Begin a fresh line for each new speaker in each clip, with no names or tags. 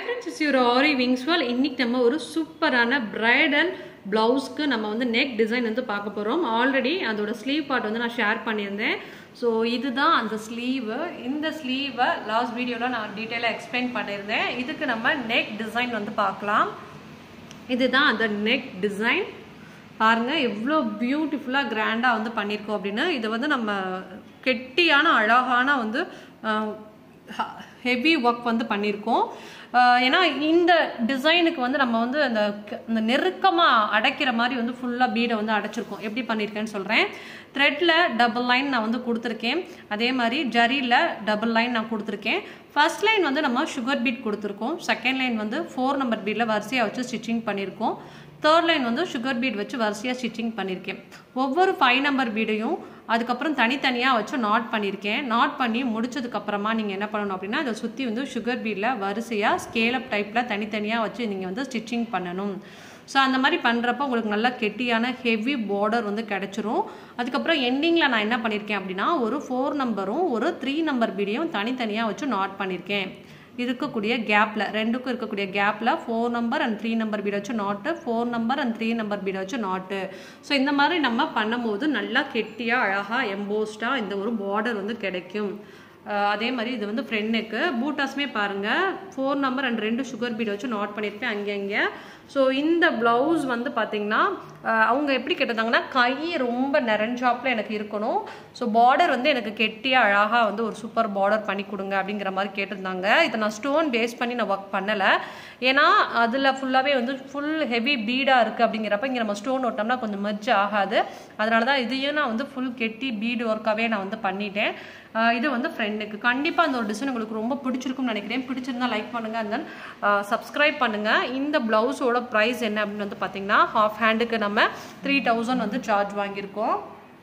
friends is your Aari விங்ஸ்வால் இன்னைக்கு நம்ம ஒரு சூப்பரான பிரைடல் ப்ளவுஸ்க்கு நம்ம வந்து நெக் டிசைன் வந்து பார்க்க போகிறோம் ஆல்ரெடி அதோட ஸ்லீவ் பார்ட் வந்து நான் ஷேர் பண்ணியிருந்தேன் ஸோ இதுதான் அந்த ஸ்லீவு இந்த ஸ்லீவை லாஸ்ட் வீடியோவில் நான் டீட்டெயிலாக எக்ஸ்பிளைன் பண்ணியிருந்தேன் இதுக்கு நம்ம நெக் டிசைன் வந்து பார்க்கலாம் இதுதான் அந்த நெக் டிசைன் பாருங்க எவ்வளோ பியூட்டிஃபுல்லாக கிராண்டாக வந்து பண்ணியிருக்கோம் அப்படின்னு இதை வந்து நம்ம கெட்டியான அழகான வந்து ஹெவி ஒர்க் வந்து பண்ணியிருக்கோம் அஹ் ஏன்னா இந்த டிசைனுக்கு வந்து நம்ம வந்து அந்த க- அந்த நெருக்கமாக அடைக்கிற மாதிரி வந்து ஃபுல்லாக பீடை வந்து அடைச்சிருக்கோம் எப்படி பண்ணியிருக்கேன்னு சொல்கிறேன் த்ரெட்டில் டபுள் லைன் நான் வந்து கொடுத்துருக்கேன் அதே மாதிரி ஜரியில் டபுள் லைன் நான் கொடுத்துருக்கேன் ஃபர்ஸ்ட் லைன் வந்து நம்ம சுகர் பீட் கொடுத்துருக்கோம் செகண்ட் லைன் வந்து ஃபோர் நம்பர் பீடில் வரிசையாக வச்சு ஸ்டிச்சிங் பண்ணியிருக்கோம் தேர்ட் லைன் வந்து சுகர் பீட் வச்சு வரிசையாக ஸ்டிச்சிங் பண்ணியிருக்கேன் ஒவ்வொரு ஃபைவ் நம்பர் பீடையும் அதுக்கப்புறம் தனித்தனியாக வச்சு நாட் பண்ணியிருக்கேன் நாட் பண்ணி முடிச்சதுக்கப்புறமா நீங்கள் என்ன பண்ணணும் அப்படின்னா அதை சுற்றி வந்து சுகர் பீடில் வரிசையாக ஸ்கேலப் டைப்பில் தனித்தனியாக வச்சு நீங்கள் வந்து ஸ்டிச்சிங் பண்ணணும் ஸோ அந்த மாதிரி பண்ணுறப்ப உங்களுக்கு நல்லா கெட்டியான ஹெவி பார்டர் வந்து கிடச்சிரும் அதுக்கப்புறம் எண்டிங்கில் நான் என்ன பண்ணியிருக்கேன் அப்படின்னா ஒரு ஃபோர் நம்பரும் ஒரு த்ரீ நம்பர் பீடையும் தனித்தனியாக வச்சு நாட் பண்ணியிருக்கேன் இருக்கக்கூடிய கேப்பில் ரெண்டுக்கும் இருக்கக்கூடிய கேப்பில் four number and three number பீடை வச்சு நாட்டு four number and three number பீடை வச்சு நாட்டு ஸோ இந்த மாதிரி நம்ம பண்ணும்போது நல்லா கெட்டியாக அழகாக எம்போஸ்டாக இந்த ஒரு பார்டர் வந்து கிடைக்கும் அஹ் அதே மாதிரி இது வந்து ஃப்ரெண்டுக்கு பூட்டாஸுமே பாருங்கள் ஃபோர் நம்பர் அண்ட் ரெண்டு சுகர் பீடை வச்சு நோட் பண்ணியிருப்பேன் அங்கே அங்கே ஸோ இந்த ப்ளவுஸ் வந்து பார்த்தீங்கன்னா அஹ் அவங்க எப்படி கேட்டிருந்தாங்கன்னா கை ரொம்ப நிறைஞ்சாப்பில் எனக்கு இருக்கணும் ஸோ பார்டர் வந்து எனக்கு கெட்டியாக அழகாக வந்து ஒரு சூப்பர் பார்டர் பண்ணி கொடுங்க அப்படிங்கிற மாதிரி கேட்டிருந்தாங்க இதை நான் ஸ்டோன் பேஸ் பண்ணி நான் ஒர்க் பண்ணலை ஏன்னா அதில் ஃபுல்லாகவே வந்து ஃபுல் ஹெவி பீடாக இருக்குது அப்படிங்கிறப்ப இங்கே நம்ம ஸ்டோன் ஒட்டோம்னா கொஞ்சம் மெர்ஜ் ஆகாது அதனால தான் இதையும் நான் வந்து ஃபுல் கெட்டி பீடு ஒர்க்காகவே நான் வந்து பண்ணிட்டேன் ஆஹ் இது வந்து ஃப்ரெண்டுக்கு கண்டிப்பாக அந்த ஒரு டிசைன் உங்களுக்கு ரொம்ப பிடிச்சிருக்கும்னு நினைக்கிறேன் பிடிச்சிருந்தா லைக் பண்ணுங்க அண்ட் தென் சப்ஸ்கிரைப் பண்ணுங்க இந்த பிளவுஸோட ப்ரைஸ் என்ன அப்படின்னு வந்து பார்த்தீங்கன்னா ஹாஃப் ஹேண்டுக்கு நம்ம த்ரீ தௌசண்ட் வந்து சார்ஜ் வாங்கியிருக்கோம்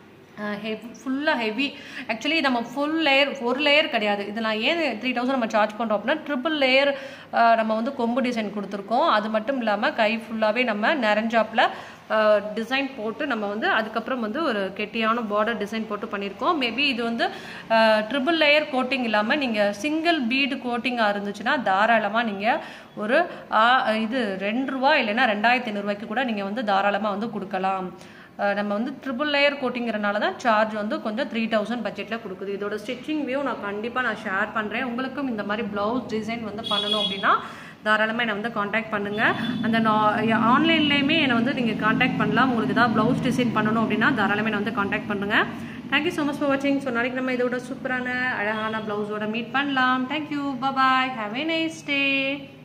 ஹெவ் ஃபுல்லாக ஹெவி ஆக்சுவலி நம்ம ஃபுல் லேயர் ஒரு லேயர் கிடையாது இது நான் ஏன் த்ரீ தௌசண்ட் நம்ம சார்ஜ் பண்ணுறோம் அப்படின்னா ட்ரிபிள் லேயர் நம்ம வந்து கொம்பு டிசைன் கொடுத்துருக்கோம் அது மட்டும் இல்லாமல் கை ஃபுல்லாகவே நம்ம நிறைஞ்சாப்பில் டிசைன் போட்டு நம்ம வந்து அதுக்கப்புறம் வந்து ஒரு கெட்டியான பார்டர் டிசைன் போட்டு பண்ணியிருக்கோம் மேபி இது வந்து ட்ரிபிள் லேயர் கோட்டிங் இல்லாமல் நீங்கள் சிங்கிள் பீடு கோட்டிங்காக இருந்துச்சுன்னா தாராளமாக நீங்கள் ஒரு ஆ, இது ரெண்டு ரூபா இல்லைன்னா ரெண்டாயிரத்தி ஐநூறுரூவாய்க்கு கூட நீங்கள் வந்து தாராளமாக வந்து கொடுக்கலாம் அஹ் நம்ம வந்து ட்ரிபிள் லேயர் கோட்டிங்கிறனால தான் சார்ஜ் வந்து கொஞ்சம் த்ரீ தௌசண்ட் பட்ஜெட்டில் கொடுக்குது இதோட ஸ்டிச்சிங் வியூ நான் கண்டிப்பாக நான் ஷேர் பண்ணுறேன் உங்களுக்கும் இந்த மாதிரி ப்ளவுஸ் டிசைன் வந்து பண்ணணும் அப்படின்னா தாராளமாக என்னை வந்து காண்டாக்ட் பண்ணுங்கள் அந்த ஆன்லைன்லேயுமே என்னை வந்து நீங்கள் காண்டாக்ட் பண்ணலாம் உங்களுக்கு ஏதாவது ப்ளவுஸ் டிசைன் பண்ணணும் அப்படின்னா தாராளமாக என்னை வந்து காண்டாக்ட் பண்ணுங்கள் தேங்க்யூ ஸோ மச் ஃபார் வாட்சிங் ஸோ நாளைக்கு நம்ம இதோட சூப்பரான அழகான ப்ளவுஸோட மீட் பண்ணலாம் thank you bye bye have a nice day